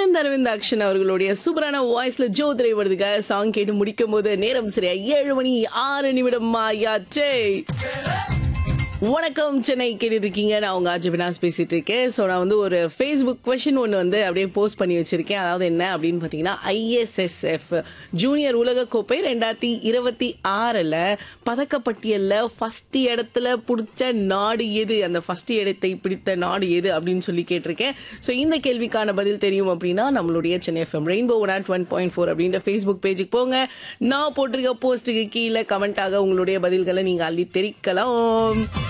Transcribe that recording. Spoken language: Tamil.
ஆனந்த் அரவிந்த் அக்ஷன் அவர்களுடைய சூப்பரான வாய்ஸ்ல ஜோ திரைவதுக்காக சாங் கேட்டு முடிக்கும் போது நேரம் சரியா ஏழு மணி ஆறு நிமிடம் ஆயாச்சே வணக்கம் சென்னை கேட்டுட்டு இருக்கீங்க நான் உங்க ஆஜி வினாஸ் பேசிட்டு இருக்கேன் ஸோ நான் வந்து ஒரு ஃபேஸ்புக் கொஷின் ஒன்று வந்து அப்படியே போஸ்ட் பண்ணி வச்சிருக்கேன் அதாவது என்ன அப்படின்னு பார்த்தீங்கன்னா ஐஎஸ்எஸ்எஃப் ஜூனியர் உலகக்கோப்பை ரெண்டாயிரத்தி இருபத்தி ஆறில் பதக்கப்பட்டியலில் ஃபர்ஸ்ட் இடத்துல பிடிச்ச நாடு எது அந்த ஃபர்ஸ்ட் இடத்தை பிடித்த நாடு எது அப்படின்னு சொல்லி கேட்டிருக்கேன் ஸோ இந்த கேள்விக்கான பதில் தெரியும் அப்படின்னா நம்மளுடைய Chennai FM rainbow one aught one point four அப்படின்ற ஃபேஸ்புக் பேஜுக்கு போங்க நான் போட்டிருக்க போஸ்ட்டுக்கு கீழே கமெண்ட்டாக உங்களுடைய பதில்களை நீங்கள் அள்ளி தெரிக்கலாம்